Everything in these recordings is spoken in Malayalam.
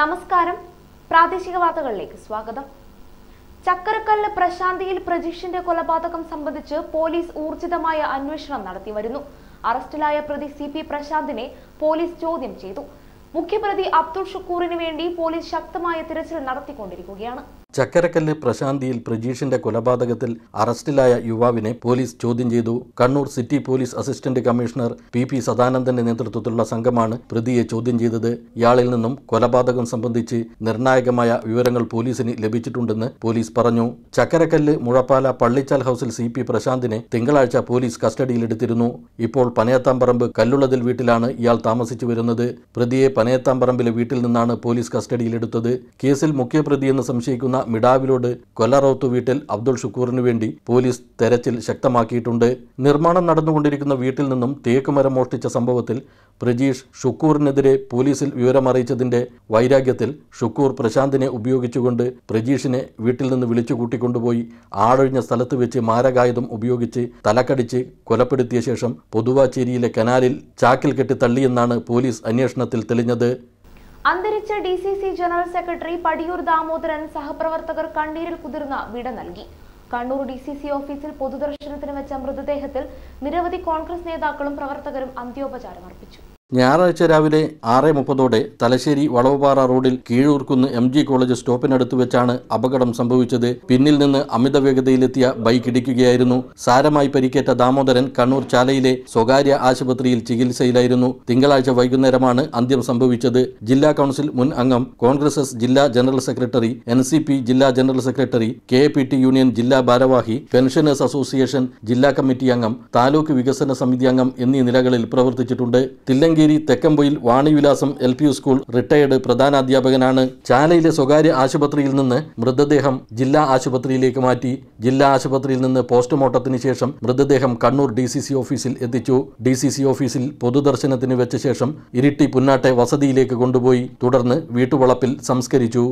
നമസ്കാരം പ്രാദേശിക വാർത്തകളിലേക്ക് സ്വാഗതം ചക്കരക്കല്ല് പ്രശാന്തിയിൽ പ്രജീഷിന്റെ കൊലപാതകം സംബന്ധിച്ച് പോലീസ് ഊർജിതമായ അന്വേഷണം നടത്തി വരുന്നു അറസ്റ്റിലായ പ്രതി സി പി പ്രശാന്തിനെ പോലീസ് ചോദ്യം ചെയ്തു മുഖ്യപ്രതി അബ്ദുൾ ഷുക്കൂറിന് വേണ്ടി പോലീസ് ശക്തമായ തിരച്ചിൽ നടത്തിക്കൊണ്ടിരിക്കുകയാണ് ചക്കരക്കല്ല് പ്രശാന്തിയിൽ പ്രജീഷിന്റെ കൊലപാതകത്തിൽ അറസ്റ്റിലായ യുവാവിനെ പോലീസ് ചോദ്യം ചെയ്തു Kannur city police assistant commissioner P P സദാനന്ദന്റെ നേതൃത്വത്തിലുള്ള സംഘമാണ് പ്രതിയെ ചോദ്യം ചെയ്തത് ഇയാളിൽ നിന്നും കൊലപാതകം സംബന്ധിച്ച് നിർണായകമായ വിവരങ്ങൾ പോലീസിന് ലഭിച്ചിട്ടുണ്ടെന്ന് പോലീസ് പറഞ്ഞു ചക്കരക്കല്ല് മുഴപ്പാല പള്ളിച്ചാൽ ഹൌസിൽ സി പി പ്രശാന്തിനെ തിങ്കളാഴ്ച പോലീസ് കസ്റ്റഡിയിലെടുത്തിരുന്നു ഇപ്പോൾ പനയത്താമ്പറമ്പ് കല്ലുള്ളതിൽ വീട്ടിലാണ് ഇയാൾ താമസിച്ചു വരുന്നത് പ്രതിയെ പനയത്താമ്പറമ്പിലെ വീട്ടിൽ നിന്നാണ് പോലീസ് കസ്റ്റഡിയിലെടുത്തത് കേസിൽ മുഖ്യപ്രതിയെന്ന് സംശയിക്കുന്ന മിഡാവിലോട് കൊല്ലറോത്തു വീട്ടിൽ അബ്ദുൾ ഷുക്കൂറിനു വേണ്ടി പോലീസ് തെരച്ചിൽ ശക്തമാക്കിയിട്ടുണ്ട് നിർമ്മാണം നടന്നുകൊണ്ടിരിക്കുന്ന വീട്ടിൽ നിന്നും തേക്ക് മരം മോഷ്ടിച്ച സംഭവത്തിൽ പ്രജീഷ് ഷുക്കൂറിനെതിരെ പോലീസിൽ വിവരമറിയിച്ചതിന്റെ വൈരാഗ്യത്തിൽ ഷുക്കൂർ പ്രശാന്തിനെ ഉപയോഗിച്ചുകൊണ്ട് പ്രജീഷിനെ വീട്ടിൽ നിന്ന് വിളിച്ചു കൂട്ടിക്കൊണ്ടുപോയി ആളൊഴിഞ്ഞ സ്ഥലത്ത് വെച്ച് മാരകായുധം ഉപയോഗിച്ച് തലക്കടിച്ച് കൊലപ്പെടുത്തിയ ശേഷം പൊതുവാച്ചേരിയിലെ കനാലിൽ ചാക്കിൽ കെട്ടി തള്ളിയെന്നാണ് പോലീസ് അന്വേഷണത്തിൽ തെളിഞ്ഞത് അന്തരിച്ച D C C general secretary Padiyoor Damodaran സഹപ്രവർത്തകർ കണ്ണീരിൽ കുതിർന്ന വിട നൽകി കണ്ണൂർ ഡി സി സി ഓഫീസിൽ പൊതുദർശനത്തിന് വെച്ച മൃതദേഹത്തിൽ നിരവധി കോൺഗ്രസ് നേതാക്കളും പ്രവർത്തകരും അന്ത്യോപചാരം അർപ്പിച്ചു ഞായറാഴ്ച രാവിലെ ആറ് മുപ്പതോടെ തലശ്ശേരി വളവുപാറ റോഡിൽ കീഴൂർക്കുന്ന് എം ജി കോളേജ് സ്റ്റോപ്പിനടുത്ത് വെച്ചാണ് അപകടം സംഭവിച്ചത് പിന്നിൽ നിന്ന് അമിത വേഗതയിലെത്തിയ ബൈക്ക് ഇടിക്കുകയായിരുന്നു സാരമായി പരിക്കേറ്റ ദാമോദരൻ കണ്ണൂർ ചാലയിലെ സ്വകാര്യ ആശുപത്രിയിൽ ചികിത്സയിലായിരുന്നു തിങ്കളാഴ്ച വൈകുന്നേരമാണ് അന്ത്യം സംഭവിച്ചത് ജില്ലാ കൗൺസിൽ മുൻ അംഗം കോൺഗ്രസ് എസ് ജില്ലാ general secretary N C P ജില്ലാ general secretary K P T union ജില്ലാ ഭാരവാഹി പെൻഷനേഴ്സ് അസോസിയേഷൻ ജില്ലാ കമ്മിറ്റി അംഗം താലൂക്ക് വികസന സമിതി അംഗം എന്നീ നിലകളിൽ പ്രവർത്തിച്ചിട്ടുണ്ട് Thillankeri Thekkampoyil Vanivilasam L P school retired പ്രധാനാധ്യാപകനാണ് ചാലയിലെ സ്വകാര്യ ആശുപത്രിയിൽ നിന്ന് മൃതദേഹം ജില്ലാ ആശുപത്രിയിലേക്ക് മാറ്റി ജില്ലാ ആശുപത്രിയിൽ നിന്ന് പോസ്റ്റ്മോർട്ടത്തിന് ശേഷം മൃതദേഹം കണ്ണൂർ ഡി സി സി ഓഫീസിൽ എത്തിച്ചു ഡി സി സി ഓഫീസിൽ പൊതുദർശനത്തിന് വെച്ച ശേഷം ഇരിട്ടി പുന്നാട്ടെ വസതിയിലേക്ക് കൊണ്ടുപോയി തുടർന്ന് വീട്ടുവളപ്പിൽ സംസ്കരിച്ചു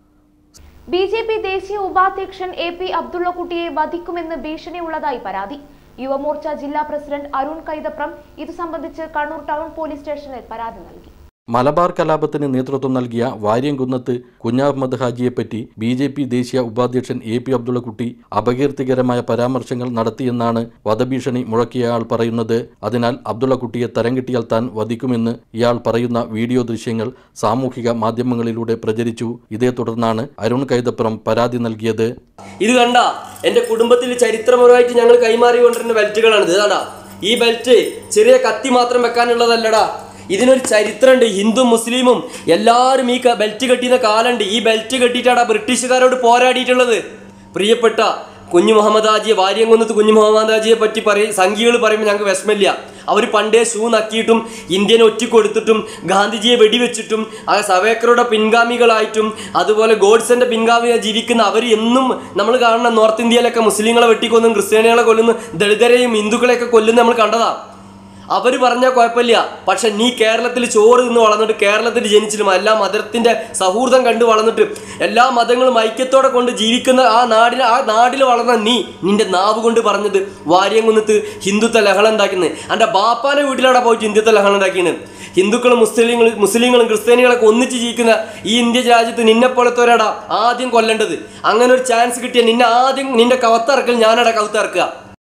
ബി ജെ പി ദേശീയ ഉപാധ്യക്ഷൻ എ പി അബ്ദുള്ളക്കുട്ടിയെ വധിക്കുമെന്ന് ഭീഷണിയുള്ളതായി പരാതി യുവമോർച്ച ജില്ലാ പ്രസിഡന്റ് അരുൺ കൈതപ്രം ഇതു സംബന്ധിച്ച് കണ്ണൂർ ടൗൺ പോലീസ് സ്റ്റേഷനിൽ പരാതി നൽകി മലബാർ കലാപത്തിന് നേതൃത്വം നൽകിയ വാര്യംകുന്നത്ത് കുഞ്ഞാഹമ്മദ് ഹാജിയെപ്പറ്റി ബി ജെ പി ദേശീയ ഉപാധ്യക്ഷൻ എ പി അബ്ദുള്ളക്കുട്ടി അപകീർത്തികരമായ പരാമർശങ്ങൾ നടത്തിയെന്നാണ് വധഭീഷണി മുഴക്കിയയാൾ പറയുന്നത് അതിനാൽ അബ്ദുള്ളക്കുട്ടിയെ തരം കിട്ടിയാൽ താൻ വധിക്കുമെന്ന് ഇയാൾ പറയുന്ന വീഡിയോ ദൃശ്യങ്ങൾ സാമൂഹിക മാധ്യമങ്ങളിലൂടെ പ്രചരിച്ചു ഇതേ തുടർന്നാണ് അരുൺ കൈതപ്പുറം പരാതി നൽകിയത് ഇത് കണ്ട എന്റെ കുടുംബത്തിൽ ചരിത്രപരമായിട്ട് ഞങ്ങൾ കൈമാറിക്കൊണ്ടിരുന്ന ബെൽറ്റുകളാണ് ഇത് കണ്ടാ ഈ ബെൽറ്റ് ചെറിയ കത്തി മാത്രം വെക്കാനുള്ളതല്ലടാ ഇതിനൊരു ചരിത്രമുണ്ട് ഹിന്ദു മുസ്ലിമും എല്ലാവരും ഈ ക- ബെൽറ്റ് കെട്ടിയുന്ന കാലുണ്ട് ഈ ബെൽറ്റ് കെട്ടിയിട്ടാണ് ബ്രിട്ടീഷുകാരോട് പോരാടിയിട്ടുള്ളത് പ്രിയപ്പെട്ട കുഞ്ഞു മുഹമ്മദ് ഹാജിയെ വാര്യംകുന്നത്ത് കുഞ്ഞു മുഹമ്മദ് ഹാജിയെ പറ്റി പറയും സംഖ്യകൾ പറയുമ്പോൾ ഞങ്ങൾക്ക് വിഷമില്ല അവർ പണ്ടേ ഷൂ നക്കിയിട്ടും ഇന്ത്യനെ ഒറ്റിക്കൊടുത്തിട്ടും ഗാന്ധിജിയെ വെടിവെച്ചിട്ടും ആ സവേക്കറുടെ പിൻഗാമികളായിട്ടും അതുപോലെ ഗോഡ്സന്റെ പിൻഗാമിയായി ജീവിക്കുന്ന അവർ എന്നും നമ്മൾ കാണുന്ന നോർത്ത് ഇന്ത്യയിലൊക്കെ മുസ്ലിങ്ങളെ വെട്ടിക്കൊന്നും ക്രിസ്ത്യാനികളെ കൊല്ലുന്നു ദളിതരെയും ഹിന്ദുക്കളെയൊക്കെ കൊല്ലുന്ന നമ്മൾ കണ്ടതാ അവർ പറഞ്ഞാൽ കുഴപ്പമില്ല പക്ഷെ നീ കേരളത്തിൽ ചോറ് നിന്ന് വളർന്നിട്ട് കേരളത്തിൽ ജനിച്ചിട്ടും എല്ലാ മതത്തിന്റെ സൗഹൃദം കണ്ടു വളർന്നിട്ട് എല്ലാ മതങ്ങളും ഐക്യത്തോടെ കൊണ്ട് ജീവിക്കുന്ന ആ നാടിൽ ആ നാട്ടിൽ വളർന്ന നീ നിന്റെ നാവ് കൊണ്ട് പറഞ്ഞത് വാര്യംകുന്നത്ത് ഹിന്ദുത്വ ലഹളം ഉണ്ടാക്കുന്നത് എൻ്റെ ബാപ്പാന്റെ വീട്ടിലവിടെ പോയിട്ട് ഹിന്ദുത്വ ലഹളം ഉണ്ടാക്കിയത് ഹിന്ദുക്കളും മുസ്ലിങ്ങളും മുസ്ലിങ്ങളും ക്രിസ്ത്യാനികളൊക്കെ ഒന്നിച്ച് ജീവിക്കുന്ന ഈ ഇന്ത്യ രാജ്യത്ത് നിന്നെപ്പോലത്തോരാടാ ആദ്യം കൊല്ലേണ്ടത് അങ്ങനെ ഒരു ചാൻസ് കിട്ടിയ നിന്നെ ആദ്യം നിന്റെ കവത്തിറക്കൽ ഞാനടാ കവത്തിറക്കുക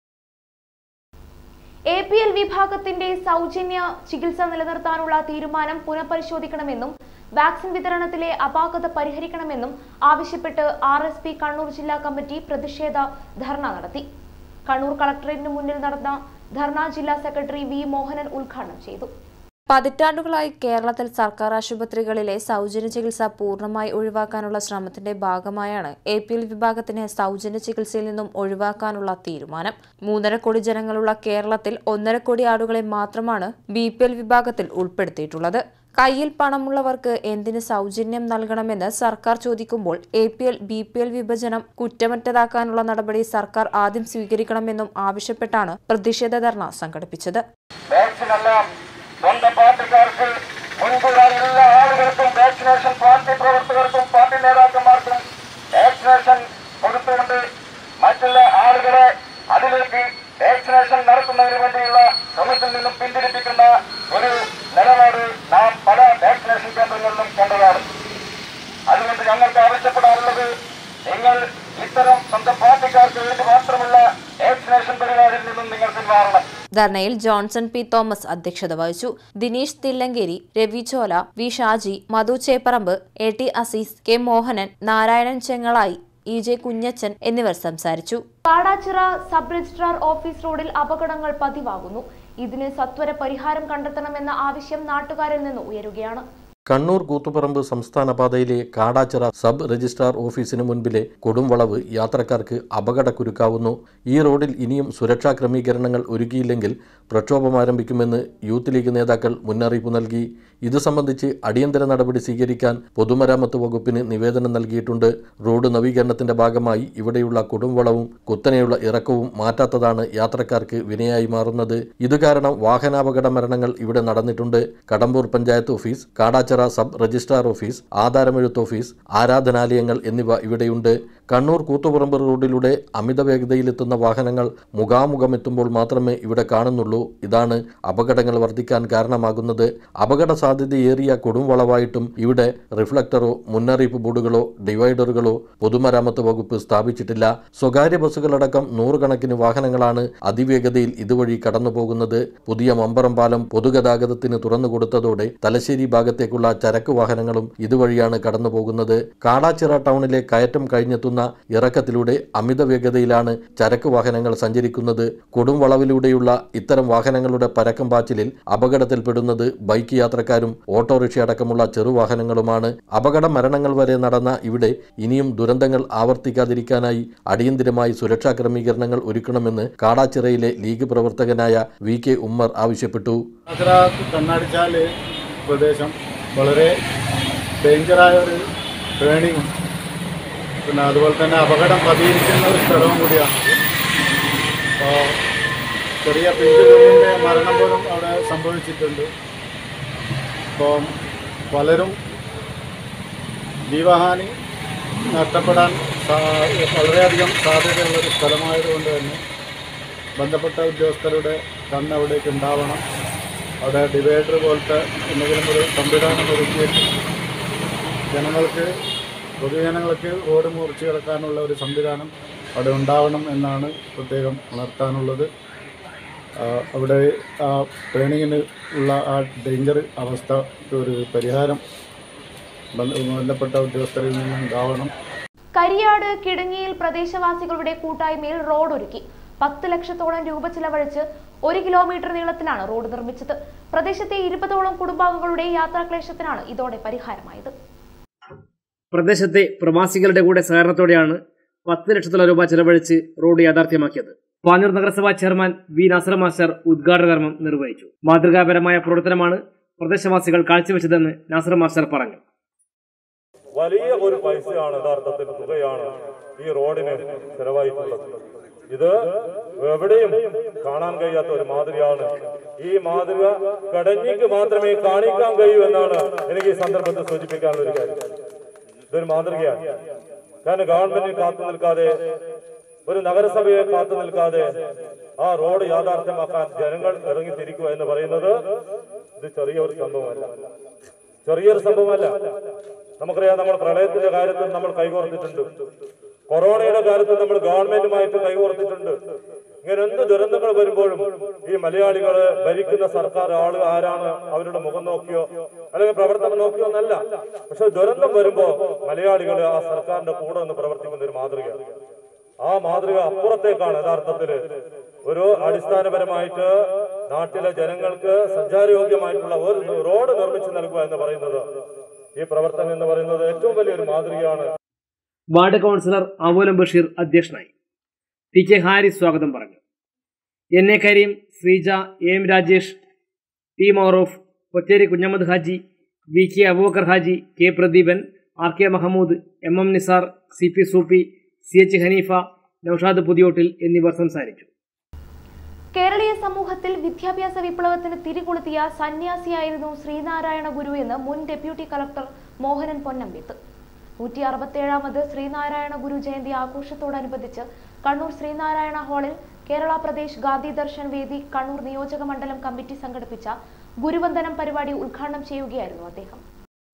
എ പി എൽ വിഭാഗത്തിന്റെ സൗജന്യ ചികിത്സ നിലനിർത്താനുള്ള തീരുമാനം പുനഃപരിശോധിക്കണമെന്നും വാക്സിൻ വിതരണത്തിലെ അപാകത പരിഹരിക്കണമെന്നും ആവശ്യപ്പെട്ട് ആർ എസ് പി കണ്ണൂർ ജില്ലാ കമ്മിറ്റി പ്രതിഷേധ ധർണ നടത്തി കണ്ണൂർ കളക്ടറേറ്റിന് മുന്നിൽ നടന്ന ധർണ ജില്ലാ സെക്രട്ടറി വി മോഹനൻ ഉദ്ഘാടനം ചെയ്തു പതിറ്റാണ്ടുകളായി കേരളത്തിൽ സർക്കാർ ആശുപത്രികളിലെ സൗജന്യ ചികിത്സ പൂർണ്ണമായി ഒഴിവാക്കാനുള്ള ശ്രമത്തിന്റെ ഭാഗമായാണ് എ പി എൽ വിഭാഗത്തിന് സൗജന്യ ചികിത്സയിൽ നിന്നും ഒഴിവാക്കാനുള്ള തീരുമാനം മൂന്നര കോടി ജനങ്ങളുള്ള കേരളത്തിൽ ഒന്നര കോടി ആളുകളെ മാത്രമാണ് ബി പി എൽ വിഭാഗത്തിൽ ഉൾപ്പെടുത്തിയിട്ടുള്ളത് കയ്യിൽ പണമുള്ളവർക്ക് എന്തിന് സൗജന്യം നൽകണമെന്ന് സർക്കാർ ചോദിക്കുമ്പോൾ A P L B P L വിഭജനം കുറ്റമറ്റതാക്കാനുള്ള നടപടി സർക്കാർ ആദ്യം സ്വീകരിക്കണമെന്നും ആവശ്യപ്പെട്ടാണ് പ്രതിഷേധ ധർണ സംഘടിപ്പിച്ചത് വാക്സിനെല്ലാം സ്വന്തം പാർട്ടിക്കാർക്ക് മുൻകൂറായി എല്ലാ ആളുകൾക്കും വാക്സിനേഷൻ പാർട്ടി പ്രവർത്തകർക്കും പാർട്ടി നേതാക്കന്മാർക്കും വാക്സിനേഷൻ കൊടുത്തുകൊണ്ട് മറ്റുള്ള ആളുകളെ അതിലേക്ക് വാക്സിനേഷൻ നടത്തുന്നതിന് വേണ്ടിയുള്ള ശ്രമത്തിൽ നിന്നും പിന്തിരിപ്പിക്കുന്ന ഒരു നിലപാട് നാം പല വാക്സിനേഷൻ കേന്ദ്രങ്ങളിലും കണ്ടതാണ് ഇത്തരം സ്വന്തം പാർട്ടിക്കാർക്ക് വേണ്ടി മാത്രമുള്ള വാക്സിനേഷൻ പരിപാടിയിൽ നിന്നും നിങ്ങൾ പിന്മാറണം ധർണയിൽ ജോൺസൺ പി തോമസ് അധ്യക്ഷത വഹിച്ചു Dineesh Thillankeri Ravi Chola V Shaji Madhu Cheparamba A T Azeez K Mohanan Narayanan Chengalayi E J Kunjachan എന്നിവർ സംസാരിച്ചു കാടാച്ചിറ സബ് രജിസ്ട്രാർ ഓഫീസ് റോഡിൽ അപകടങ്ങൾ പതിവാകുന്നു ഇതിന് സത്വര പരിഹാരം കണ്ടെത്തണമെന്ന ആവശ്യം നാട്ടുകാരിൽ നിന്ന് ഉയരുകയാണ് കണ്ണൂർ കൂത്തുപറമ്പ് സംസ്ഥാന പാതയിലെ കാടാച്ചിറ സബ് രജിസ്ട്രാർ ഓഫീസിന് മുൻപിലെ കൊടുംവളവ് യാത്രക്കാർക്ക് അപകടക്കുരുക്കാവുന്നു ഈ റോഡിൽ ഇനിയും സുരക്ഷാ ക്രമീകരണങ്ങൾ ഒരുക്കിയില്ലെങ്കിൽ പ്രക്ഷോഭം ആരംഭിക്കുമെന്ന് യൂത്ത് ലീഗ് നേതാക്കൾ മുന്നറിയിപ്പ് നൽകി ഇത് സംബന്ധിച്ച് അടിയന്തര നടപടി സ്വീകരിക്കാൻ പൊതുമരാമത്ത് വകുപ്പിന് നിവേദനം നൽകിയിട്ടുണ്ട് റോഡ് നവീകരണത്തിന്റെ ഭാഗമായി ഇവിടെയുള്ള കൊടുംവളവും കുത്തനെയുള്ള ഇറക്കവും മാറ്റാത്തതാണ് യാത്രക്കാർക്ക് വിനയായി മാറുന്നത് ഇത് കാരണം വാഹനാപകട മരണങ്ങൾ ഇവിടെ നടന്നിട്ടുണ്ട് Kadambur panchayat office Kadachira sub registrar office ആധാരമെഴുത്ത് ഓഫീസ് ആരാധനാലയങ്ങൾ എന്നിവ ഇവിടെയുണ്ട് കണ്ണൂർ കൂത്തുപറമ്പ് റോഡിലൂടെ അമിത വേഗതയിലെത്തുന്ന വാഹനങ്ങൾ മുഖാമുഖം എത്തുമ്പോൾ മാത്രമേ ഇവിടെ കാണുന്നുള്ളൂ ഇതാണ് അപകടങ്ങൾ വർദ്ധിക്കാൻ കാരണമാകുന്നത് അപകട സാധ്യതയേറിയ കൊടുംവളവായിട്ടും ഇവിടെ റിഫ്ലക്ടറോ മുന്നറിയിപ്പ് ബോർഡുകളോ ഡിവൈഡറുകളോ പൊതുമരാമത്ത് വകുപ്പ് സ്ഥാപിച്ചിട്ടില്ല സ്വകാര്യ ബസ്സുകളടക്കം നൂറുകണക്കിന് വാഹനങ്ങളാണ് അതിവേഗതയിൽ ഇതുവഴി കടന്നുപോകുന്നത് പുതിയ മമ്പറം പാലം പൊതുഗതാഗതത്തിന് തുറന്നുകൊടുത്തതോടെ തലശ്ശേരി ഭാഗത്തേക്കുള്ള ചരക്ക് വാഹനങ്ങളും ഇതുവഴിയാണ് കടന്നുപോകുന്നത് കാടാച്ചിറ ടൗണിലെ കയറ്റം കഴിഞ്ഞെത്തുന്ന ഇറക്കത്തിലൂടെ അമിത വേഗതയിലാണ് ചരക്ക് വാഹനങ്ങൾ സഞ്ചരിക്കുന്നത് കൊടുംവളവിലൂടെയുള്ള ഇത്തരം വാഹനങ്ങളുടെ പരക്കം പാച്ചിലിൽ അപകടത്തിൽപ്പെടുന്നത് ബൈക്ക് യാത്രക്കാരും ഓട്ടോറിക്ഷ അടക്കമുള്ള ചെറുവാഹനങ്ങളുമാണ് അപകട മരണങ്ങൾ വരെ നടന്ന ഇവിടെ ഇനിയും ദുരന്തങ്ങൾ ആവർത്തിക്കാതിരിക്കാനായി അടിയന്തിരമായി സുരക്ഷാ ക്രമീകരണങ്ങൾ ഒരുക്കണമെന്ന് കാടാച്ചിറയിലെ ലീഗ് പ്രവർത്തകനായ വി കെ ഉമ്മർ ആവശ്യപ്പെട്ടു അത്ര കണ്ണാടിച്ചാല് പ്രദേശം വളരെ ഡേഞ്ചറായ ഒരു ടേണിങ്ങും പിന്നെ അതുപോലെ തന്നെ അപകടം പതിയിരിക്കുന്ന ഒരു സ്ഥലവും കൂടിയാണ് അപ്പോൾ ചെറിയ പിഞ്ചുകുഞ്ഞിൻ്റെ മരണം പോലും അവിടെ സംഭവിച്ചിട്ടുണ്ട് അപ്പോൾ പലരും ജീവഹാനി നഷ്ടപ്പെടാൻ സാ- വളരെയധികം സാധ്യതയുള്ളൊരു സ്ഥലമായതുകൊണ്ട് തന്നെ ബന്ധപ്പെട്ട ഉദ്യോഗസ്ഥരുടെ കണ്ണ് അവിടേക്ക് ഉണ്ടാവണം അവിടെ ഡിവൈഡർ പോലത്തെ എന്തെങ്കിലും ഒരു സംവിധാനം ഒരുക്കിയിട്ട് ജനങ്ങൾക്ക് പൊതുജനങ്ങൾക്ക് റോഡ് മുറിച്ച് കിടക്കാനുള്ള ഒരു സംവിധാനം അവിടെ ഉണ്ടാവണം എന്നാണ് പ്രത്യേകം ഉണർത്താനുള്ളത് ആ, അവിടെ ആ ട്രെയിനിങ്ങിന് ഉള്ള ആ ഡേഞ്ചർ അവസ്ഥയ്ക്ക് ഒരു പരിഹാരം ബന്ധ- ബന്ധപ്പെട്ട ഉദ്യോഗസ്ഥരിൽ നിന്നും ഉണ്ടാവണം കരിയാട് കിടങ്ങിയിൽ പ്രദേശവാസികളുടെ കൂട്ടായ്മയിൽ റോഡ് ഒരുക്കി പത്ത് ലക്ഷത്തോളം രൂപ ചിലവഴിച്ച് ഒരു കിലോമീറ്റർ നീളത്തിലാണ് റോഡ് നിർമ്മിച്ചത് പ്രദേശത്തെ ഇരുപതോളം കുടുംബാംഗങ്ങളുടെ യാത്രാക്ലേശത്തിനാണ് ഇതോടെ പരിഹാരമായത് പ്രദേശത്തെ പ്രവാസികളുടെ കൂടെ സഹകരണത്തോടെയാണ് പത്ത് ലക്ഷത്തോളം രൂപ ചെലവഴിച്ച് റോഡ് യാഥാർത്ഥ്യമാക്കിയത് പാനൂർ നഗരസഭാ ചെയർമാൻ വി നാസർ മാസ്റ്റർ ഉദ്ഘാടന കർമ്മം നിർവഹിച്ചു മാതൃകാപരമായ പ്രവർത്തനമാണ് പ്രദേശവാസികൾ കാഴ്ചവെച്ചതെന്ന് നാസർ മാസ്റ്റർ പറഞ്ഞു വലിയ ഒരു പൈസയാണ് യഥാർത്ഥത്തിൽ തുകയാണ് ഈ റോഡിന് ചെലവായിട്ടുള്ളത് ഇത് എവിടെയും കാണാൻ കഴിയാത്ത ഒരു മാതൃകയാണ് ഈ മാതൃക കടഞ്ഞിക്ക് മാത്രമേ കാണിക്കാൻ കഴിയൂ എന്നാണ് എനിക്ക് ഈ സന്ദർഭത്തിൽ സൂചിപ്പിക്കാനുള്ള ഒരു കാര്യം ഇതൊരു മാതൃകയാണ് കാരണം ഗവൺമെന്റിന് കാത്തു നിൽക്കാതെ ഒരു നഗരസഭയെ കാത്തു നിൽക്കാതെ ആ റോഡ് യാഥാർത്ഥ്യമാക്കാൻ ജനങ്ങൾ ഇറങ്ങിത്തിരിക്കുക എന്ന് പറയുന്നത് ഇത് ചെറിയൊരു സംഭവമല്ല ചെറിയൊരു സംഭവമല്ല നമുക്കറിയാം നമ്മൾ പ്രളയത്തിന്റെ കാര്യത്തിൽ നമ്മൾ കൈകോർത്തിട്ടുണ്ട് കൊറോണയുടെ കാര്യത്തിൽ നമ്മൾ ഗവൺമെന്റുമായിട്ട് കൈകോർത്തിട്ടുണ്ട് ഇങ്ങനെ എന്ത് ദുരന്തങ്ങൾ വരുമ്പോഴും ഈ മലയാളികള് ഭരിക്കുന്ന സർക്കാർ ആള് ആരാണ് അവരുടെ മുഖം നോക്കിയോ അല്ലെങ്കിൽ പ്രവർത്തനം നോക്കിയോ എന്നല്ല പക്ഷെ ദുരന്തം വരുമ്പോ മലയാളികൾ ആ സർക്കാരിന്റെ കൂടെ നിന്ന് പ്രവർത്തിക്കുന്ന ഒരു മാതൃകയാണ് ആ മാതൃക അപ്പുറത്തേക്കാണ് യഥാർത്ഥത്തില് ഒരു അടിസ്ഥാനപരമായിട്ട് നാട്ടിലെ ജനങ്ങൾക്ക് സഞ്ചാരയോഗ്യമായിട്ടുള്ള ഒരു റോഡ് നിർമ്മിച്ചു നൽകുക എന്ന് പറയുന്നത് ഈ പ്രവർത്തനം എന്ന് പറയുന്നത് ഏറ്റവും വലിയൊരു മാതൃകയാണ് വാർഡ് കൗൺസിലർ അവോലം ബഷീർ അധ്യക്ഷനായി ടി കെ ഹാരിസ് സ്വാഗതം പറഞ്ഞു N A Kareem Sreeja A M Rajesh T Maroof Kocheri Kunhammad Haji V K Aboobacker Haji K Pradeepan R K Mahamood M M Nisar C P Soopi C H Haneefa Noushad Puthiyottil എന്നിവർ സംസാരിച്ചു കേരളീയ സമൂഹത്തിൽ വിദ്യാഭ്യാസ വിപ്ലവത്തിന് തിരികൊളുത്തിയ സന്യാസിയായിരുന്നു ശ്രീനാരായണ ഗുരു എന്ന് മുൻ ഡെപ്യൂട്ടി കളക്ടർ മോഹനൻ പൊന്നമ്പിത്ത് നൂറ്റി അറുപത്തേഴാമത് ശ്രീനാരായണ ഗുരു ജയന്തി ആഘോഷത്തോടനുബന്ധിച്ച് കണ്ണൂർ ശ്രീനാരായണ ഹാളിൽ കേരള പ്രദേശ് ഗാന്ധി ദർശൻ വേദി കണ്ണൂർ നിയോജക മണ്ഡലം കമ്മിറ്റി സംഘടിപ്പിച്ച ഗുരുവന്ദനം പരിപാടി ഉദ്ഘാടനം ചെയ്യുകയായിരുന്നു അദ്ദേഹം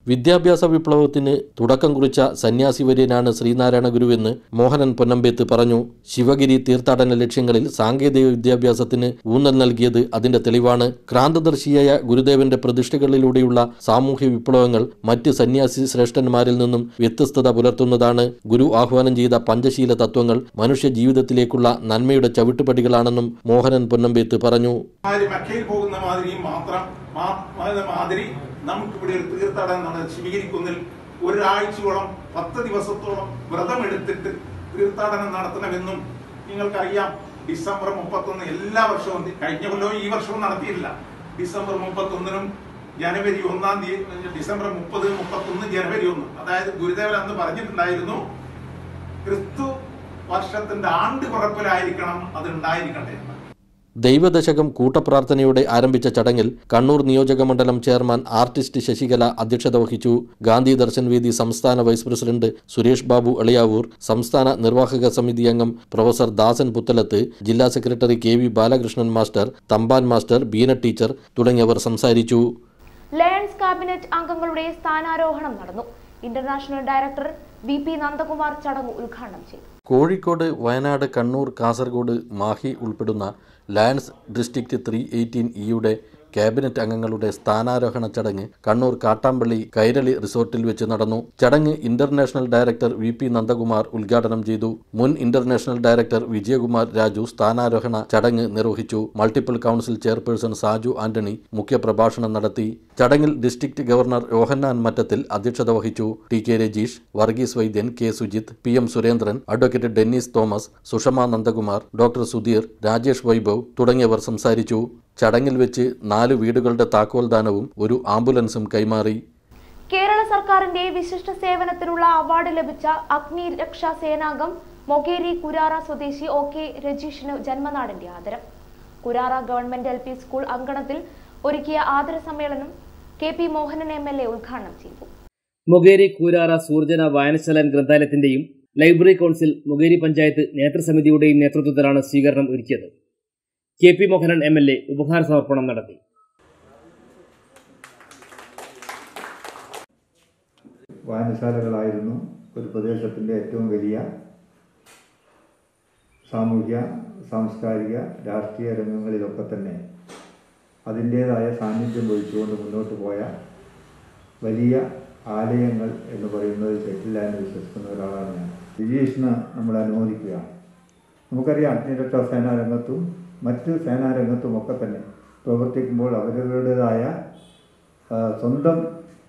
വിദ്യാഭ്യാസ വിപ്ലവത്തിന് തുടക്കം കുറിച്ച സന്യാസി വര്യനാണ് ശ്രീനാരായണ ഗുരുവെന്ന് മോഹനൻ പൊന്നമ്പേത്ത് പറഞ്ഞു ശിവഗിരി തീർത്ഥാടന ലക്ഷ്യങ്ങളിൽ സാങ്കേതിക വിദ്യാഭ്യാസത്തിന് ഊന്നൽ നൽകിയത് അതിന്റെ തെളിവാണ് ക്രാന്തദർശിയായ ഗുരുദേവന്റെ പ്രതിഷ്ഠകളിലൂടെയുള്ള സാമൂഹ്യ വിപ്ലവങ്ങൾ മറ്റ് സന്യാസി ശ്രേഷ്ഠന്മാരിൽ നിന്നും വ്യത്യസ്തത പുലർത്തുന്നതാണ് ഗുരു ആഹ്വാനം ചെയ്ത പഞ്ചശീല തത്വങ്ങൾ മനുഷ്യ ജീവിതത്തിലേക്കുള്ള നന്മയുടെ ചവിട്ടുപടികളാണെന്നും മോഹനൻ പൊന്നമ്പേത്ത് പറഞ്ഞു മാതിരി മക്കയിൽ പോകുന്ന മാതിരിയും മാത്രം മാ- മാ- മാതിരി നമുക്കിവിടെ ഒരു തീർത്ഥാടനം നടന്ന ശിവഗിരിക്കുന്നിൽ ഒരാഴ്ചയോളം പത്ത് ദിവസത്തോളം വ്രതമെടുത്തിട്ട് തീർത്ഥാടനം നടത്തണമെന്നും നിങ്ങൾക്കറിയാം ഡിസംബർ മുപ്പത്തൊന്ന് എല്ലാ വർഷവും കഴിഞ്ഞ കൊല്ലവും ഈ വർഷവും നടത്തിയില്ല ഡിസംബർ മുപ്പത്തൊന്നിനും ജനുവരി ഒന്നാം തീയതി ഡിസംബർ മുപ്പത് മുപ്പത്തൊന്ന് ജനുവരി ഒന്ന് അതായത് ഗുരുദേവൻ അന്ന് പറഞ്ഞിട്ടുണ്ടായിരുന്നു ക്രിസ്തു വർഷത്തിന്റെ ആണ്ട് പുറപ്പിലായിരിക്കണം അത് ഉണ്ടായിരിക്കട്ടെ എന്ന് ദൈവദശകം കൂട്ടപ്രാർത്ഥനയോടെ ആരംഭിച്ച ചടങ്ങിൽ കണ്ണൂർ നിയോജകമണ്ഡലം ചെയർമാൻ ആർട്ടിസ്റ്റ് ശശികല അധ്യക്ഷത വഹിച്ചു ഗാന്ധി ദർശൻ വേദി സംസ്ഥാന വൈസ് പ്രസിഡന്റ് സുരേഷ് ബാബു എളിയാവൂർ സംസ്ഥാന നിർവാഹക സമിതി അംഗം പ്രൊഫസർ ദാസൻ പുത്തലത്ത് ജില്ലാ secretary K V Balakrishnan master Thampan master Beena teacher തുടങ്ങിയവർ സംസാരിച്ചു ലയൺസ് ക്യാബിനറ്റ് അംഗങ്ങളുടെ സ്ഥാനാരോഹണം നടന്നു international director V P Nandakumar ചടങ്ങ് ഉദ്ഘാടനം ചെയ്തു കോഴിക്കോട് വയനാട് കണ്ണൂർ കാസർഗോഡ് മാഹി ഉൾപ്പെടുന്ന ലയൺസ് ഡിസ്ട്രിക്ട് ത്രീ എയ്റ്റീൻ ഇയുടെ ക്യാബിനറ്റ് അംഗങ്ങളുടെ സ്ഥാനാരോഹണ ചടങ്ങ് കണ്ണൂർ കാട്ടാമ്പള്ളി കൈരളി റിസോർട്ടിൽ വെച്ച് നടന്നു ചടങ്ങ് international director V P Nandakumar ഉദ്ഘാടനം ചെയ്തു മുൻ ഇന്റർനാഷണൽ ഡയറക്ടർ വിജയകുമാർ രാജു സ്ഥാനാരോഹണ ചടങ്ങ് നിർവഹിച്ചു multiple council chairperson Saju Antony മുഖ്യപ്രഭാഷണം നടത്തി ചടങ്ങിൽ ഡിസ്ട്രിക്ട് ഗവർണർ യോഹന്നാൻ മറ്റത്തിൽ അധ്യക്ഷത വഹിച്ചു T K Rajeesh Varghese Vaidyan K Sujith P M Surendran advocate Dennis Thomas Sushama Nandakumar doctor Sudheer Rajesh Vaibhav തുടങ്ങിയവർ സംസാരിച്ചു ചടങ്ങിൽ വെച്ച് നാല് വീടുകളുടെ താക്കോൽദാനവും ഒരു ആംബുലൻസും കൈമാറി കേരള സർക്കാരിന്റെ വിശിഷ്ട സേവനത്തിനുള്ള അവാർഡ് ലഭിച്ച അഗ്നി രക്ഷാ സേനാംഗം മൊകേരി കുരാറ സ്വദേശി ഒ കെ രജീഷിന് ജന്മനാടിന്റെ ആദരം Kurara government L P school അങ്കണത്തിൽ ഒരുക്കിയ ആദര സമ്മേളനം K P Mohanan M L A ഉദ്ഘാടനം ചെയ്തു മൊകേരി കൂരാറ സൂർജന വായനശാലൻ ഗ്രന്ഥാലയത്തിന്റെയും ലൈബ്രറി കൗൺസിൽ മൊകേരി പഞ്ചായത്ത് നേതൃസമിതിയുടെയും നേതൃത്വത്തിലാണ് സ്വീകരണം ഒരുക്കിയത് K P Mohanan M L A ഉപഹാര സമർപ്പണം നടത്തി വായനശാലകളായിരുന്നു ഒരു പ്രദേശത്തിൻ്റെ ഏറ്റവും വലിയ സാമൂഹ്യ സാംസ്കാരിക രാഷ്ട്രീയ രംഗങ്ങളിലൊക്കെ തന്നെ അതിൻ്റേതായ സാന്നിധ്യം വഹിച്ചുകൊണ്ട് മുന്നോട്ട് പോയ വലിയ ആലയങ്ങൾ എന്ന് പറയുന്നത് തെറ്റില്ല എന്ന് വിശ്വസിക്കുന്ന ഒരാളാണ് ഞാൻ രജീഷിന് നമ്മൾ അനുമോദിക്കുകയാണ് നമുക്കറിയാം അഗ്നിരക്ഷാ സേനാ രംഗത്തും മറ്റ് സേനാ രംഗത്തും ഒക്കെ തന്നെ പ്രവർത്തിക്കുമ്പോൾ അവരവരുടേതായ ആ, സ്വന്തം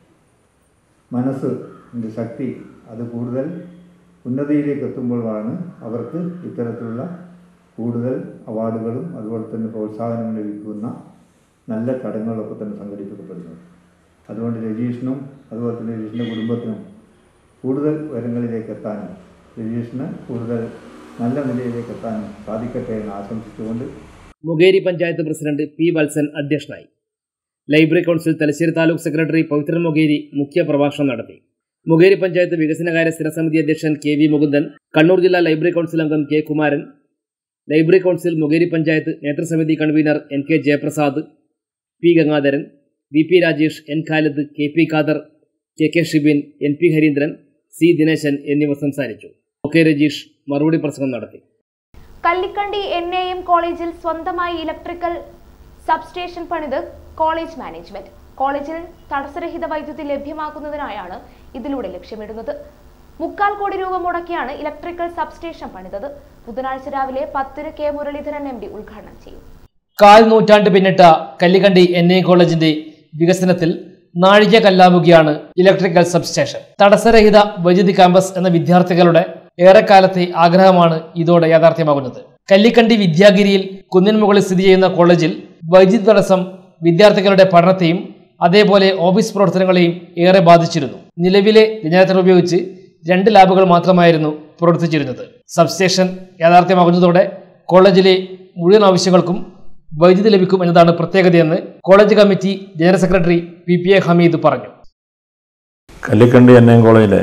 മനസ്സ് ന്റെ ശക്തി അത് കൂടുതൽ ഉന്നതിയിലേക്ക് എത്തുമ്പോഴാണ് അവർക്ക് ഇത്തരത്തിലുള്ള കൂടുതൽ അവാർഡുകളും അതുപോലെ തന്നെ പ്രോത്സാഹനങ്ങൾ ലഭിക്കുന്ന നല്ല ചടങ്ങുകളൊക്കെ തന്നെ സംഘടിപ്പിക്കപ്പെടുന്നത് അതുകൊണ്ട് രജീഷിനും അതുപോലെ തന്നെ രജീഷിൻ്റെ കുടുംബത്തിനും കൂടുതൽ ഉയരങ്ങളിലേക്ക് എത്താനും രജീഷിന് കൂടുതൽ നല്ല നിലയിലേക്ക് എത്താനും സാധിക്കട്ടെ എന്ന് ആശംസിച്ചുകൊണ്ട് മുകേരി പഞ്ചായത്ത് പ്രസിഡന്റ് പി വത്സൻ അധ്യക്ഷനായി library council Thalassery taluk secretary Pavithran Mukeri മുഖ്യ പ്രഭാഷണം നടത്തി മുകേരി പഞ്ചായത്ത് വികസനകാര്യ സ്ഥിരസമിതി അധ്യക്ഷൻ കെ വി മുകുന്ദൻ കണ്ണൂർ ജില്ലാ ലൈബ്രറി കൗൺസിൽ അംഗം K Kumaran library council Mukeri panchayat നേതൃസമിതി convener N K Jayaprasad P Gangadharan V P Rajesh N Khalid K P Khader K K Shibin N P Harindran C Dineshan എന്നിവർ സംസാരിച്ചു ഒ കെ രജീഷ് മറുപടി പ്രസംഗം നടത്തി കല്ലിക്കണ്ടി എൻ എ എം കോളേജിൽ സ്വന്തമായി ഇലക്ട്രിക്കൽ സബ്സ്റ്റേഷൻ പണിത് കോളേജ് മാനേജ്മെന്റ് കോളേജിൽ തടസ്സരഹിത വൈദ്യുതി ലഭ്യമാക്കുന്നതിനായാണ് ഇതിലൂടെ ലക്ഷ്യമിടുന്നത് മുക്കാൽ കോടി രൂപ മുടക്കിയാണ് ഇലക്ട്രിക്കൽ സബ്സ്റ്റേഷൻ പണിതത് ബുധനാഴ്ച രാവിലെ പത്തിന് കെ മുരളീധരൻ എം ഡി ഉദ്ഘാടനം ചെയ്യും കാൽ നൂറ്റാണ്ട് പിന്നിട്ട കല്ലിക്കണ്ടി എൻ ഐ കോളേജിന്റെ വികസനത്തിൽ നാഴിക കല്ലാവുകയാണ് ഇലക്ട്രിക്കൽ സബ്സ്റ്റേഷൻ തടസ്സരഹിത വൈദ്യുതി ക്യാമ്പസ് എന്ന വിദ്യാർത്ഥികളുടെ ഏറെക്കാലത്തെ ആഗ്രഹമാണ് ഇതോടെ യാഥാർത്ഥ്യമാകുന്നത് കല്ലിക്കണ്ടി വിദ്യാഗിരിയിൽ കുന്നിൻ മുകളിൽ സ്ഥിതി ചെയ്യുന്ന കോളേജിൽ വൈദ്യുതി തടസ്സം വിദ്യാർത്ഥികളുടെ പഠനത്തെയും അതേപോലെ ഓഫീസ് പ്രവർത്തനങ്ങളെയും ഏറെ ബാധിച്ചിരുന്നു നിലവിലെ ജനറേറ്റർ ഉപയോഗിച്ച് രണ്ട് ലാബുകൾ മാത്രമായിരുന്നു പ്രവർത്തിച്ചിരുന്നത് സബ്സ്റ്റേഷൻ യാഥാർത്ഥ്യമാകുന്നതോടെ കോളേജിലെ മുഴുവൻ ആവശ്യങ്ങൾക്കും വൈദ്യുതി ലഭിക്കും എന്നതാണ് പ്രത്യേകതയെന്ന് college committee general secretary P P A Hameed പറഞ്ഞു കല്ലിക്കണ്ടി എൻ എം കോളേജിലെ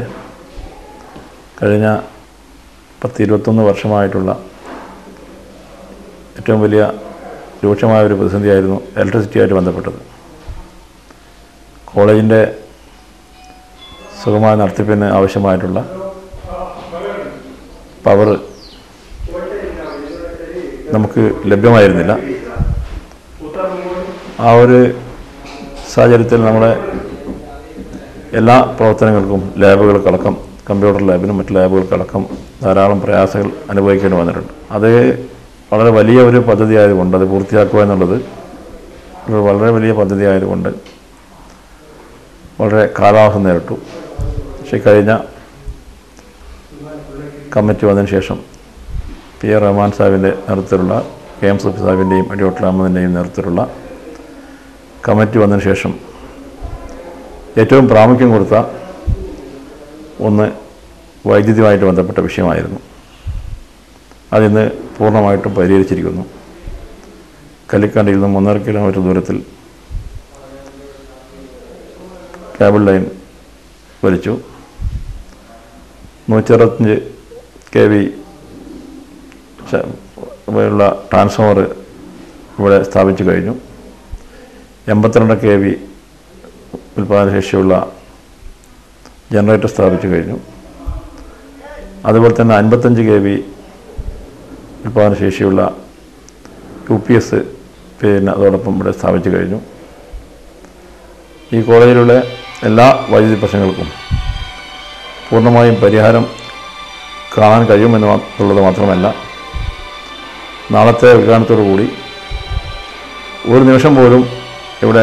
കഴിഞ്ഞ പത്ത് ഇരുപത്തൊന്ന് വർഷമായിട്ടുള്ള ഏറ്റവും വലിയ രൂക്ഷമായ ഒരു പ്രതിസന്ധിയായിരുന്നു ഇലക്ട്രിസിറ്റിയായിട്ട് ബന്ധപ്പെട്ടത് കോളേജിൻ്റെ സുഗമമായ നടത്തിപ്പിന് ആവശ്യമായിട്ടുള്ള പവർ നമുക്ക് ലഭ്യമായിരുന്നില്ല ആ ഒരു സാഹചര്യത്തിൽ നമ്മുടെ എല്ലാ പ്രവർത്തനങ്ങൾക്കും ലാബുകൾക്കടക്കം കമ്പ്യൂട്ടർ ലാബിനും മറ്റ് ലാബുകൾക്കടക്കം ധാരാളം പ്രയാസങ്ങൾ അനുഭവിക്കേണ്ടി വന്നിട്ടുണ്ട് അത് വളരെ വലിയ ഒരു പദ്ധതി ആയതുകൊണ്ട് അത് പൂർത്തിയാക്കുക എന്നുള്ളത് ഒരു വളരെ വലിയ പദ്ധതി ആയതുകൊണ്ട് വളരെ കാലാവധി നേരിട്ടു പക്ഷേ കഴിഞ്ഞ കമ്മിറ്റി വന്നതിന് ശേഷം പി എ റഹ്മാൻ സാഹിബിൻ്റെ നേതൃത്വത്തിലുള്ള കെ എം സുഫി സാഹിബിൻ്റെയും അടിയോട്ട് അഹമ്മദിൻ്റെയും നേതൃത്വത്തിലുള്ള കമ്മിറ്റി വന്നതിന് ശേഷം ഏറ്റവും പ്രാമുഖ്യം കൊടുത്ത ഒന്ന് വൈദ്യുതിയുമായിട്ട് ബന്ധപ്പെട്ട വിഷയമായിരുന്നു അതിന്ന് പൂർണ്ണമായിട്ടും പരിഹരിച്ചിരിക്കുന്നു കല്ലിക്കാണ്ടിയിൽ നിന്നും ഒന്നര കിലോമീറ്റർ ദൂരത്തിൽ കേബിൾ ലൈൻ വലിച്ചു നൂറ്ററുപത്തഞ്ച് കെ വി ഉള്ള ട്രാൻസ്ഫോമർ ഇവിടെ സ്ഥാപിച്ചു കഴിഞ്ഞു എൺപത്തിരണ്ട് കെ വി ഉൽപ്പാദനശേഷിയുള്ള ജനറേറ്റർ സ്ഥാപിച്ചു കഴിഞ്ഞു അതുപോലെ തന്നെ അൻപത്തഞ്ച് കെ വി ഉൽപ്പാദനശേഷിയുള്ള യു പി എസ് പിന്നെ അതോടൊപ്പം ഇവിടെ സ്ഥാപിച്ചു കഴിഞ്ഞു ഈ കോളേജിലുള്ള എല്ലാ വൈദ്യുതി പ്രശ്നങ്ങൾക്കും പൂർണ്ണമായും പരിഹാരം കാണാൻ കഴിയുമെന്ന് മാ- ഉള്ളത് മാത്രമല്ല നാളത്തെ ഉദ്ഘാടനത്തോടു കൂടി ഒരു നിമിഷം പോലും ഇവിടെ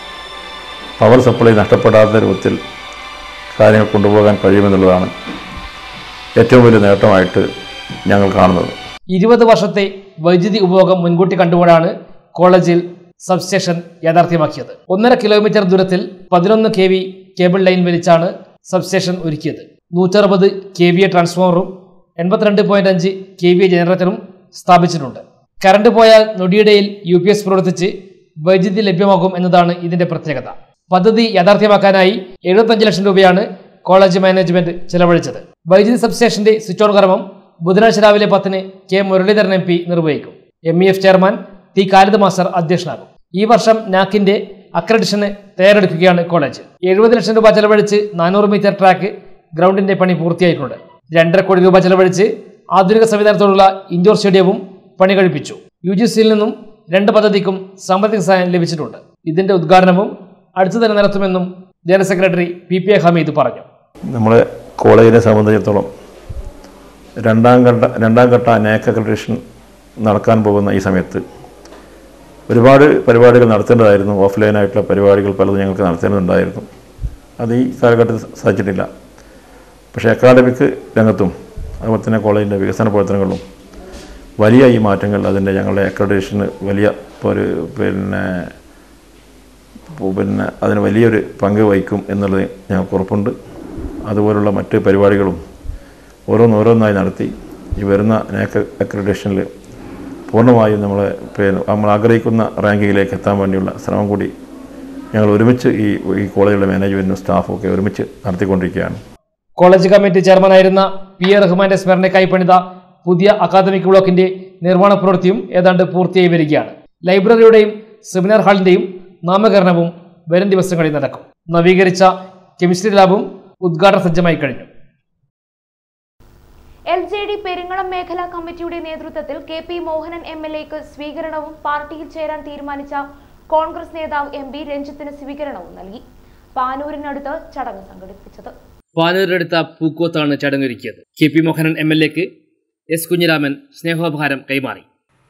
പവർ സപ്ലൈ നഷ്ടപ്പെടാത്ത രൂപത്തിൽ കാര്യങ്ങൾ കൊണ്ടുപോകാൻ കഴിയുമെന്നുള്ളതാണ് ഏറ്റവും വലിയ നേട്ടമായിട്ട് ഞങ്ങൾ കാണുന്നത് ഇരുപത് വർഷത്തെ വൈദ്യുതി ഉപഭോഗം മുൻകൂട്ടി കണ്ടുകൊണ്ടാണ് കോളേജിൽ സബ്സ്റ്റേഷൻ യാഥാർത്ഥ്യമാക്കിയത് ഒന്നര കിലോമീറ്റർ ദൂരത്തിൽ പതിനൊന്ന് കെ വി കേബിൾ ലൈൻ വലിച്ചാണ് സബ്സ്റ്റേഷൻ ഒരുക്കിയത് നൂറ്ററുപത് കെ വി എ ട്രാൻസ്ഫോമറും എൺപത്തിരണ്ട് പോയിന്റ് അഞ്ച് കെ വി എ ജനറേറ്ററും സ്ഥാപിച്ചിട്ടുണ്ട് കറണ്ട് പോയാൽ നൊടിയിടയിൽ യു പി എസ് പ്രവർത്തിച്ച് വൈദ്യുതി ലഭ്യമാകും എന്നതാണ് ഇതിന്റെ പ്രത്യേകത പദ്ധതി യാഥാർത്ഥ്യമാക്കാനായി എഴുപത്തഞ്ച് ലക്ഷം രൂപയാണ് കോളേജ് മാനേജ്മെന്റ് ചെലവഴിച്ചത് വൈദ്യുതി സബ്സ്റ്റേഷന്റെ സ്വിച്ച് ഓൺ കർമ്മം ബുധനാഴ്ച രാവിലെ പത്തിന് കെ മുരളീധരൻ എം പി നിർവഹിക്കും M E F chairman T Khalid master അധ്യക്ഷനാകും ഈ വർഷം നാക്കിന്റെ അക്രഡിഷന് തയ്യാറെടുക്കുകയാണ് കോളേജ് എഴുപത് ലക്ഷം രൂപ ചെലവഴിച്ച് നാനൂറ് മീറ്റർ ട്രാക്ക് ഗ്രൗണ്ടിന്റെ പണി പൂർത്തിയായിട്ടുണ്ട് രണ്ടര കോടി രൂപ ചെലവഴിച്ച് ആധുനിക സംവിധാനത്തോടുള്ള ഇൻഡോർ സ്റ്റേഡിയവും പണി കഴിപ്പിച്ചു യു ജി സിയിൽ നിന്നും രണ്ട് പദ്ധതിക്കും സാമ്പത്തിക സഹായം ലഭിച്ചിട്ടുണ്ട് ഇതിന്റെ ഉദ്ഘാടനവും അടുത്തു തന്നെ നടത്തുമെന്നും general secretary P P A Hameed പറഞ്ഞു നമ്മളെ കോളേജിനെ സംബന്ധിച്ചിടത്തോളം രണ്ടാം ഘട്ട രണ്ടാം ഘട്ട നാക് അക്രഡിറ്റേഷൻ നടക്കാൻ പോകുന്ന ഈ സമയത്ത് ഒരുപാട് പരിപാടികൾ നടത്തേണ്ടതായിരുന്നു ഓഫ്ലൈനായിട്ടുള്ള പരിപാടികൾ പലതും ഞങ്ങൾക്ക് നടത്തേണ്ടതുണ്ടായിരുന്നു അത് ഈ കാലഘട്ടത്തിൽ സാധിച്ചിട്ടില്ല പക്ഷേ അക്കാഡമിക് രംഗത്തും അതുപോലെ തന്നെ കോളേജിൻ്റെ വികസന പ്രവർത്തനങ്ങളിലും വലിയ ഈ മാറ്റങ്ങൾ അതിൻ്റെ ഞങ്ങളുടെ അക്രഡിറ്റേഷന് വലിയ ഒരു പിന്നെ പിന്നെ അതിന് വലിയൊരു പങ്ക് വഹിക്കും എന്നുള്ളത് ഞങ്ങൾക്ക് ഉറപ്പുണ്ട് അതുപോലുള്ള മറ്റ് പരിപാടികളും ഓരോന്നോരോന്നായി നടത്തി ഈ വരുന്ന നാക് അക്രഡിറ്റേഷനിൽ പൂർണ്ണമായും നമ്മൾ പിന്നെ നമ്മൾ ആഗ്രഹിക്കുന്ന റാങ്കിങ്ങിലേക്ക് എത്താൻ വേണ്ടിയുള്ള ശ്രമം കൂടി ഞങ്ങൾ ഒരുമിച്ച് ഈ ഈ കോളേജിലെ മാനേജ്മെൻറ്റും സ്റ്റാഫും ഒക്കെ ഒരുമിച്ച് നടത്തിക്കൊണ്ടിരിക്കുകയാണ് കോളേജ് കമ്മിറ്റി ചെയർമാനായിരുന്ന പി എ റഹ്മാന്റെ സ്മരണയ്ക്കായി പണിത പുതിയ അക്കാദമിക് ബ്ലോക്കിന്റെ നിർമ്മാണ പ്രവൃത്തിയും ഏതാണ്ട് പൂർത്തിയായി വരികയാണ് ലൈബ്രറിയുടെയും സെമിനാർ ഹാളിന്റെയും നാമകരണവും വരും ദിവസങ്ങളിൽ നടക്കും നവീകരിച്ച കെമിസ്ട്രി ലാബും ഉദ്ഘാടന സജ്ജമായി കഴിഞ്ഞു എൽ ജെ ഡി പെരിങ്ങളം മേഖലാ കമ്മിറ്റിയുടെ നേതൃത്വത്തിൽ K P Mohanan M L എക്ക് സ്വീകരണവും പാർട്ടിയിൽ ചേരാൻ തീരുമാനിച്ച കോൺഗ്രസ് നേതാവ് എം പി രഞ്ജിത്തിന് സ്വീകരണവും നൽകി പാനൂരിനടുത്ത് ചടങ്ങ് സംഘടിപ്പിച്ചത് പാനൂരിനടുത്ത പൂക്കോത്താണ് ചടങ്ങൊരുക്കിയത് K P Mohanan M L എക്ക് എസ് കുഞ്ഞിരാമൻ സ്നേഹോപഹാരം കൈമാറി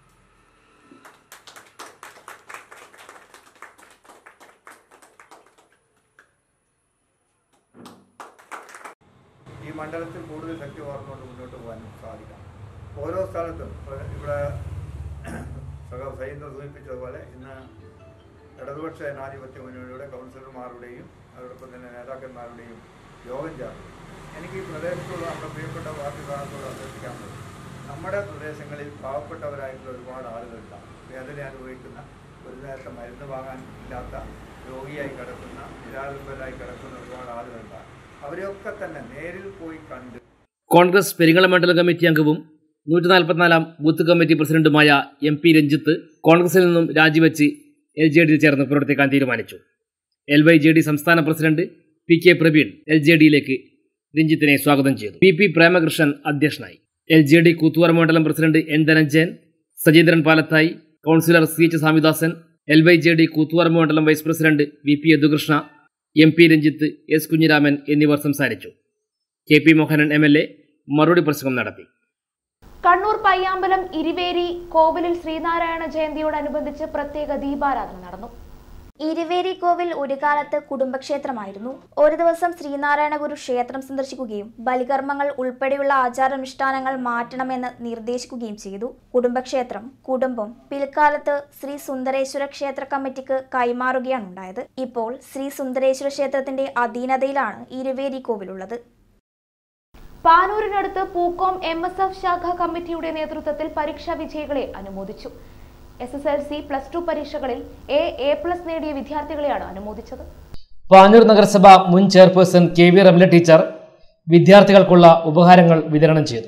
ഈ മണ്ഡലത്തിൽ കൂടുതൽ ശക്തി പകർന്നുകൊണ്ട് മുന്നോട്ട് പോകാൻ സാധിക്കണം ഓരോ സ്ഥലത്തും ഇപ്പൊ ഇവിടെ സഹ സൈന്യം സൂചിപ്പിച്ചതുപോലെ ഇന്ന് ഇടതുപക്ഷ ജനാധിപത്യ മുന്നണിയുടെ കൗൺസിലർമാരുടെയും അതോടൊപ്പം തന്നെ നേതാക്കന്മാരുടെയും യോഗം ചേർന്നു എനിക്ക് ഈ പ്രദേശത്തുള്ള നമ്മുടെ പ്രിയപ്പെട്ട പാർട്ടി സ്ഥാനത്തോട് അഭ്യർത്ഥിക്കാനുള്ളത് നമ്മുടെ പ്രദേശങ്ങളിൽ പാവപ്പെട്ടവരായിട്ടുള്ള ഒരുപാട് ആളുകളുണ്ടാവും വേദന അനുഭവിക്കുന്ന ഒരു നേരത്തെ മരുന്ന് വാങ്ങാൻ ഇല്ലാത്ത രോഗിയായി കിടക്കുന്ന നിരാലംബരായി കിടക്കുന്ന ഒരുപാട് ആളുകളുണ്ടാവും അവരെയൊക്കെ തന്നെ നേരിൽ പോയി കണ്ട് കോൺഗ്രസ് പെരിങ്ങളം മണ്ഡലം കമ്മിറ്റി അംഗവും നൂറ്റി നാൽപ്പത്തിനാലാം ബൂത്ത് കമ്മിറ്റി പ്രസിഡന്റുമായ എം പി രഞ്ജിത്ത് കോൺഗ്രസിൽ നിന്നും രാജിവെച്ച് എൽ ജെ ഡിയിൽ ചേർന്ന് പ്രവർത്തിക്കാൻ തീരുമാനിച്ചു എൽ വൈ ജെ ഡി സംസ്ഥാന president P K Praveen L J ഡിയിലേക്ക് രഞ്ജിത്തിനെ സ്വാഗതം ചെയ്തു പി പി പ്രേമകൃഷ്ണൻ അധ്യക്ഷനായി എൽ ജെ ഡി കൂത്തുവാർ മണ്ഡലം president N Dhananjayan Sajeendran Palathayi councillor C H Swamidasan L Y J D കൂത്തുവാർ മണ്ഡലം vice president V P Yadukrishna M P Ranjith S Kunhiraman എന്നിവർ സംസാരിച്ചു K P Mohanan M L A മറുപടി പ്രസംഗം നടത്തി കണ്ണൂർ പയ്യാമ്പലം ഇരിവേരി കോവിലിൽ ശ്രീനാരായണ ജയന്തിയോടനുബന്ധിച്ച് പ്രത്യേക ദീപാരാധന നടന്നു ഇരുവേരി കോവിൽ ഒരു കാലത്ത് കുടുംബക്ഷേത്രമായിരുന്നു ഒരു ദിവസം ശ്രീനാരായണ ഗുരു ക്ഷേത്രം സന്ദർശിക്കുകയും ബലികർമ്മങ്ങൾ ഉൾപ്പെടെയുള്ള ആചാരാനുഷ്ഠാനങ്ങൾ മാറ്റണമെന്ന് നിർദ്ദേശിക്കുകയും ചെയ്തു കുടുംബക്ഷേത്രം കുടുംബം പിൽക്കാലത്ത് ശ്രീ സുന്ദരേശ്വര ക്ഷേത്ര കമ്മിറ്റിക്ക് കൈമാറുകയാണ് ഉണ്ടായത് ഇപ്പോൾ ശ്രീ സുന്ദരേശ്വര ക്ഷേത്രത്തിന്റെ അധീനതയിലാണ് ഇരുവേരി കോവിലുള്ളത് പാനൂരിനടുത്ത് പൂക്കോം എം എസ് എഫ് ശാഖ കമ്മിറ്റിയുടെ നേതൃത്വത്തിൽ പരീക്ഷാ വിജയികളെ അനുമോദിച്ചു S S L C plus two പരീക്ഷകളിൽ എ എ പ്ലസ് നേടിയ വിദ്യാർത്ഥികളെയാണ് അനുമോദിച്ചത് പാനൂർ നഗരസഭ മുൻ chairperson K V Ramla teacher വിദ്യാർത്ഥികൾക്കുള്ള ഉപഹാരങ്ങൾ വിതരണം ചെയ്തു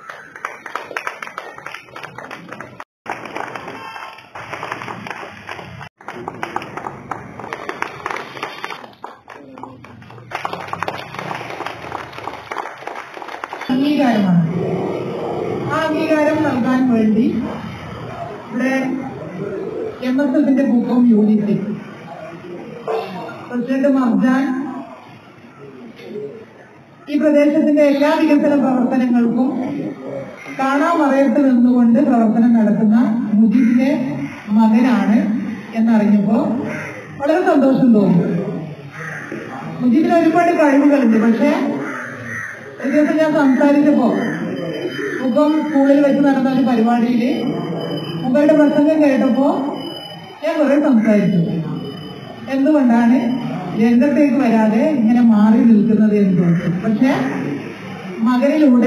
അംഗീകാരമാണ് ആ അംഗീകാരം നൽകാൻ വേണ്ടി ഇവിടെ എം എസ് എഫിന്റെ ബുക്കും യൂണിറ്റ് പ്രസിഡന്റ് മർജാൻ ഈ പ്രദേശത്തിന്റെ എല്ലാ വികസന പ്രവർത്തനങ്ങൾക്കും കാണാമറയത്ത് നിന്നുകൊണ്ട് പ്രവർത്തനം നടത്തുന്ന മുജീബിന്റെ മകനാണ് എന്നറിഞ്ഞപ്പോ വളരെ സന്തോഷം തോന്നി മുജീബിന് ഒരുപാട് കഴിവുകളുണ്ട് പക്ഷേ ഒരു ദിവസം ഞാൻ സംസാരിച്ചപ്പോ മുഖം സ്കൂളിൽ വെച്ച് നടന്ന ഒരു പരിപാടിയിൽ മുഖയുടെ പ്രസംഗം കേട്ടപ്പോ ഞാൻ കുറെ സംസാരിച്ചു എന്തുകൊണ്ടാണ് രംഗത്തേക്ക് വരാതെ ഇങ്ങനെ മാറി നിൽക്കുന്നത് എന്ന് ചോദിച്ചു പക്ഷെ മകനിലൂടെ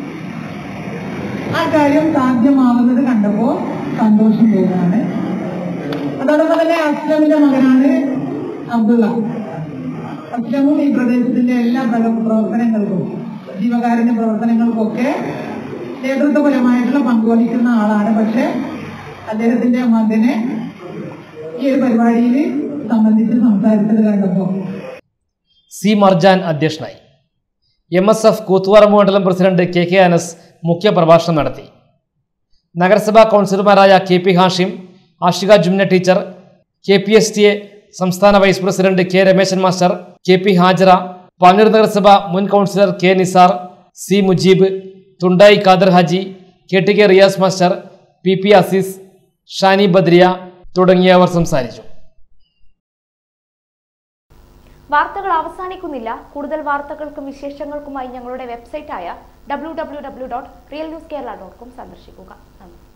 ആ കാര്യം സാധ്യമാവുന്നത് കണ്ടപ്പോ സന്തോഷം തോന്നുകയാണ് അതോടൊപ്പം തന്നെ അസ്ലമിന്റെ മകനാണ് അബ്ദുള്ള അസ്ലമും ഈ പ്രദേശത്തിന്റെ എല്ലാ പ്രക- പ്രവർത്തനങ്ങൾക്കും ജീവകാരുണ്യ പ്രവർത്തനങ്ങൾക്കൊക്കെ നേതൃത്വപരമായിട്ടുള്ള പങ്കുവഹിക്കുന്ന ആളാണ് പക്ഷെ അദ്ദേഹത്തിന്റെ മകനെ ഈ ഒരു പരിപാടിയിൽ സംബന്ധിച്ച് സംസാരിച്ചത് കണ്ടപ്പോ സി മർജാൻ അധ്യക്ഷനായി എം എസ് എഫ് കൂത്തുവാറ മണ്ഡലം പ്രസിഡന്റ് കെ കെ അനസ് മുഖ്യപ്രഭാഷണം നടത്തി നഗരസഭാ കൗൺസിലർമാരായ K P Hashim Ashika Jumna teacher K P S T A സംസ്ഥാന vice president K Rameshan master K P Hajara Panoor നഗരസഭ മുൻ councillor K Nisar C Mujeeb Thundayi Khader Haji K T K Riyas master P P Azeez Shani Badriya തുടങ്ങിയവർ സംസാരിച്ചു വാർത്തകൾ അവസാനിക്കുന്നില്ല കൂടുതൽ വാർത്തകൾക്കും വിശേഷങ്ങൾക്കുമായി ഞങ്ങളുടെ വെബ്സൈറ്റായ W W W dot real news Kerala dot com സന്ദർശിക്കുക നന്ദി